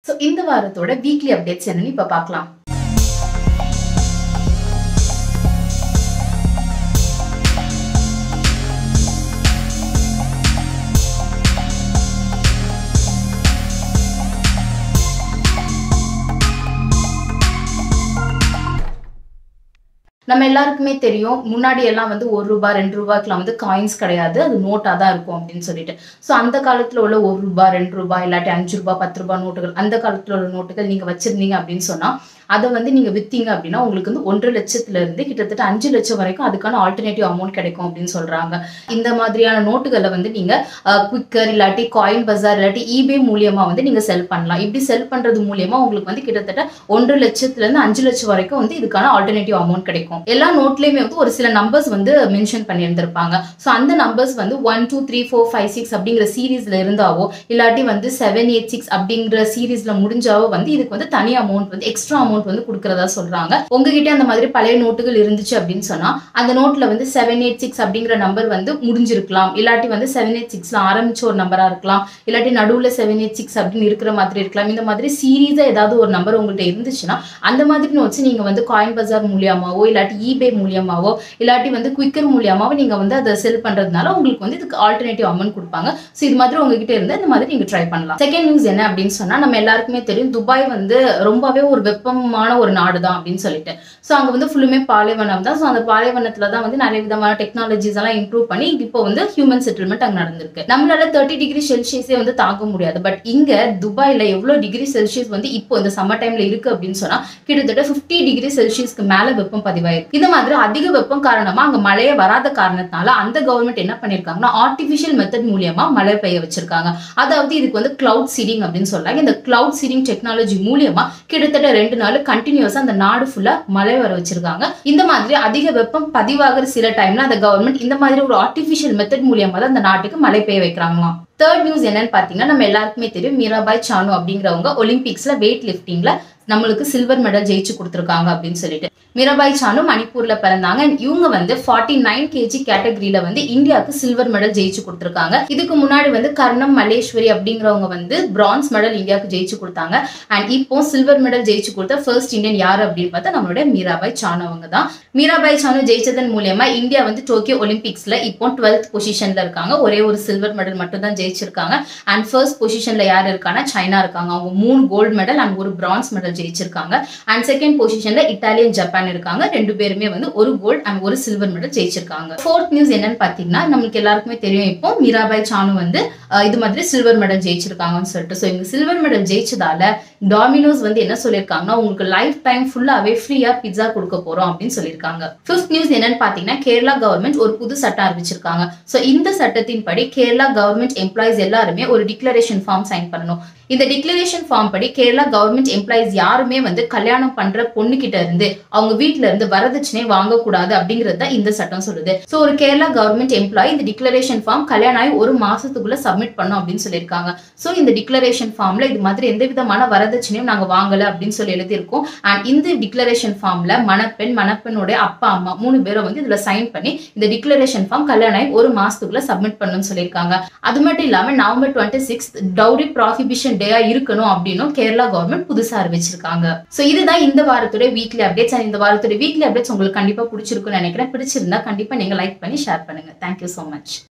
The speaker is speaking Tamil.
ஸோ இந்த வாரத்தோட வீக்லி அப்டேட்ஸ் என்னன்னு இப்போ பார்க்கலாம் நம்ம எல்லாருக்குமே தெரியும் முன்னாடி எல்லாம் வந்து ஒரு ரூபாய் ரெண்டு ரூபாய்க்குலாம் வந்து காயின்ஸ் கிடையாது அது நோட்டாக தான் இருக்கும் அப்படின்னு சொல்லிட்டு ஸோ அந்த காலத்தில் உள்ள ஒரு ரூபாய் ரெண்டு ரூபாய் இல்லாட்டி அஞ்சு ரூபாய் பத்து ரூபாய் நோட்டுகள் அந்த காலத்தில் உள்ள நோட்டுகள் நீங்கள் வச்சிருந்தீங்க அப்படின்னு சொன்னால் அதை வந்து நீங்கள் விற்றீங்க அப்படின்னா உங்களுக்கு வந்து ஒன்றரை லட்சத்துல இருந்து கிட்டத்தட்ட அஞ்சு லட்சம் வரைக்கும் அதுக்கான ஆல்டர்னேட்டிவ் அமௌண்ட் கிடைக்கும் அப்படின்னு சொல்றாங்க இந்த மாதிரியான நோட்டுகளை வந்து நீங்க குவிக்கர் இல்லாட்டி காயின் பஜார் இல்லாட்டி ஈபே மூலியமா வந்து நீங்க செல் பண்ணலாம் இப்படி செல் பண்றது மூலியமா உங்களுக்கு வந்து கிட்டத்தட்ட ஒன்றரை லட்சத்துல இருந்து அஞ்சு லட்சம் வரைக்கும் வந்து இதுக்கான ஆல்டர்னேட்டிவ் அமௌண்ட் கிடைக்கும் எல்லா நோட்லயுமே வந்து ஒரு சில நம்பர்ஸ் வந்து மென்ஷன் பண்ணியிருந்திருப்பாங்க ஸோ அந்த நம்பர்ஸ் வந்து one two three four five six அப்படிங்கிற சீரீஸ்ல இருந்தாவோ இல்லாட்டி வந்து செவன் எயிட் சிக்ஸ் அப்படிங்கிற சீரீஸ்ல முடிஞ்சாவோ வந்து இதுக்கு வந்து தனி அமௌண்ட் வந்து எக்ஸ்ட்ரா அமௌண்ட் வந்து கொடுக்கறதா சொல்றாங்க உங்ககிட்ட அந்த மாதிரி பழைய நோட்டுகள் இருந்துச்சு அப்படின்னு சொன்னா அந்த நோட்ல வந்து செவன் எயிட் சிக்ஸ் அப்படிங்கிற நம்பர் வந்து முடிஞ்சிருக்கலாம் இல்லாட்டி வந்து செவன் எயிட் சிக்ஸ்ல ஆரம்பிச்ச ஒரு நம்பரா இருக்கலாம் இல்லாட்டி நடுவுல செவன் எயிட் சிக்ஸ் அப்படின்னு இருக்கிற மாதிரி இருக்கலாம் இந்த மாதிரி சீரீஸா ஏதாவது ஒரு நம்பர் உங்கள்கிட்ட இருந்துச்சுன்னா அந்த மாதிரி நோட்ஸ் நீங்க வந்து காயின் பஜார் மூலியமாவோ இல்லாட்டி ஈபே மூலியமாவோ இல்லாட்டி வந்து குவிக்கர் மூலியமாவோ நீங்க வந்து அதை செல் பண்றதுனால உங்களுக்கு வந்து இதுக்கு ஆல்டர்னேட்டிவ் அமௌண்ட் கொடுப்பாங்க ஸோ இது மாதிரி உங்ககிட்ட இருந்து இந்த மாதிரி நீங்க ட்ரை பண்ணலாம் செகண்ட் நியூஸ் என்ன அப்படின்னு சொன்னா நம்ம எல்லாருக்குமே தெரியும் துபாய் வந்து ரொம்பவே ஒரு வெப்பமான ஒரு நாடு தான் அப்படின்னு சொல்லிட்டு ஸோ அங்க வந்து ஃபுல்லுமே பாலைவனம் தான் ஸோ அந்த பாலைவனத்துல தான் வந்து நிறைய விதமான டெக்னாலஜிஸ் எல்லாம் இம்ப்ரூவ் பண்ணி இப்போ வந்து ஹியூமன் செட்டில்மெண்ட் அங்க நடந்திருக்கு நம்மளால தேர்ட்டி டிகிரி செல்சியஸே வந்து தாங்க முடியாது பட் இங்க துபாயில எவ்வளவு டிகிரி செல்சியஸ் வந்து இப்போ இந்த சம்மர் டைம்ல இருக்கு அப்படின்னு சொன்னா கிட்டத்தட்ட ஃபிஃப்டி டிகிரி செல்சியஸ்க்கு மேல வெப்பம் பதிவாயிருக்கு இந்த மாதிரி அதிக வெப்பம் காரணமா அங்க மழையே வராத காரணத்தினால அந்த கவர்மெண்ட் என்ன பண்ணிருக்காங்கன்னா ஆர்டிபிஷியல் மெத்தட் மூலியமா மழை பெய்ய வச்சிருக்காங்க அதாவது இதுக்கு வந்து கிளவுட் சீடிங் அப்படின்னு சொல்றாங்க இந்த கிளவுட் சீடிங் டெக்னாலஜி மூலியமா கிட்டத்தட்ட ரெண்டு நாள் கண்டினியூஸா அந்த நாடு ஃபுல்லா மழை வர வச்சிருக்காங்க இந்த மாதிரி அதிக வெப்பம் பதிவாகிற சில டைம்ல அந்த கவர்மெண்ட் இந்த மாதிரி ஒரு ஆர்டிபிஷியல் மெத்தட் மூலியமா தான் அந்த நாட்டுக்கு மழை பெய்ய வைக்கிறாங்களாம் தேர்ட் நியூஸ் என்னன்னு பாத்தீங்கன்னா நம்ம எல்லாருக்குமே தெரியும் மீராபாய் சானு அப்படிங்கிறவங்க ஒலிம்பிக்ஸ்ல வெயிட் லிஃப்டிங்ல நம்மளுக்கு சில்வர் மெடல் ஜெயிச்சு கொடுத்துருக்காங்க அப்படின்னு சொல்லிட்டு மீராபாய் சானு மணிப்பூர்ல பிறந்தாங்க and இவங்க வந்து ஃபார்ட்டி நைன் கேஜி கேட்டகரியில வந்து இந்தியாவுக்கு சில்வர் மெடல் ஜெயிச்சு கொடுத்துருக்காங்க இதுக்கு முன்னாடி வந்து கர்ணம் மல்லேஸ்வரி அப்படிங்கிறவங்க வந்து பிரான்ஸ் மெடல் இந்தியாவுக்கு ஜெயிச்சு கொடுத்தாங்க அண்ட் இப்போ சில்வர் மெடல் ஜெயிச்சு கொடுத்த ஃபர்ஸ்ட் இந்தியன் யார் அப்படின்னு பார்த்தா நம்மளுடைய மீராபாய் சானு அவங்க தான் மீராபாய் சானு ஜெயிச்சதன் மூலியமா இந்தியா வந்து டோக்கியோ ஒலிம்பிக்ஸ்ல இப்போ டுவெல்த் பொசிஷன்ல இருக்காங்க ஒரே ஒரு சில்வர் மெடல் மட்டும் தான் ஜெயிச்சிருக்காங்க அண்ட் ஃபர்ஸ்ட் பொசிஷன்ல யார் இருக்காங்கன்னா சைனா இருக்காங்க அவங்க மூணு கோல்டு மெடல் அண்ட் ஒரு பிரான்ஸ் மெடல் ஜெயிச்சிருக்காங்க அண்ட் செகண்ட் பொசிஷன்ல இட்டாலியன் ஜப்பான் இருக்காங்க ரெண்டு பேருமே வந்து ஒரு கோல்டு அண்ட் ஒரு சில்வர் மெடல் ஜெயிச்சிருக்காங்க ஃபோர்த் நியூஸ் என்னன்னு பாத்தீங்கன்னா நம்மளுக்கு எல்லாருக்குமே தெரியும் இப்போ மீராபாய் சானு வந்து அஹ், இது மாதிரி சில்வர் மெடல் ஜெயிச்சிருக்காங்கன்னு சொல்லிட்டு ஸோ இவங்க சில்வர் மெடல் ஜெயிச்சதால டாமினோஸ் வந்து என்ன சொல்லியிருக்காங்கன்னா உங்களுக்கு லைஃப் டைம் ஃபுல்லாவே ஃப்ரீயா பிட்சா கொடுக்க போறோம் அப்படின்னு சொல்லியிருக்காங்க ஃபிஃப்த் நியூஸ் என்னன்னு பாத்தீங்கன்னா கேரளா கவர்மெண்ட் ஒரு புது சட்டம் அறிவிச்சிருக்காங்க ஸோ இந்த சட்டத்தின்படி கேரளா கவர்மெண்ட் எம்ப்ளாயிஸ் எல்லாருமே ஒரு டிக்ளரேஷன் ஃபார்ம் சைன் பண்ணணும் இந்த டிக்ளரேஷன் ஃபார்ம் படி கேரளா கவர்மெண்ட் எம்ப்ளாயிஸ் யாருமே வந்து கல்யாணம் பண்ற பொண்ணு கிட்ட இருந்து அவங்க வீட்ல இருந்து வரதட்சணை வாங்கக்கூடாது அப்படிங்கிறது தான் இந்த சட்டம் சொல்லுது ஸோ ஒரு கேரளா கவர்மெண்ட் எம்ப்ளாயி இந்த டிக்ளரேஷன் ஃபார்ம் கல்யாணம் ஆகி ஒரு மாசத்துக்குள்ள சப்மிட் பண்ணும் அப்படின்னு சொல்லியிருக்காங்க ஸோ இந்த டிக்ளரேஷன் ஃபார்ம்ல இது மாதிரி எந்த விதமான வரதட்சணையும் நாங்க வாங்கல அப்படின்னு சொல்லி எழுதியிருக்கோம் அண்ட் இந்த டிக்ளரேஷன் ஃபார்ம்ல மணப்பெண் மணப்பெண்ணுடைய அப்பா அம்மா மூணு பேரும் வந்து இதுல சைன் பண்ணி இந்த டிக்ளரேஷன் ஃபார்ம் கல்யாணம் ஆகி ஒரு மாசத்துக்குள்ள சப்மிட் பண்ணணும்னு சொல்லியிருக்காங்க அது மட்டும் இல்லாம November twenty six dowry prohibition டேயா இருக்கணும் அப்படின்னும் கேரளா கவர்மெண்ட் புதுசா அறிவிச்சிருக்காங்க சோ இதுதான் இந்த வாரத்துடைய வீக்லி அப்டேட்ஸ் அண்ட் இந்த வாரத்துடைய வீக்லி அப்டேட்ஸ் உங்களுக்கு கண்டிப்பா பிடிச்சிருக்கும்னு நினைக்கிறேன் பிடிச்சிருந்தா கண்டிப்பா நீங்க லைக் பண்ணி ஷேர் பண்ணுங்க தேங்க்யூ so மச்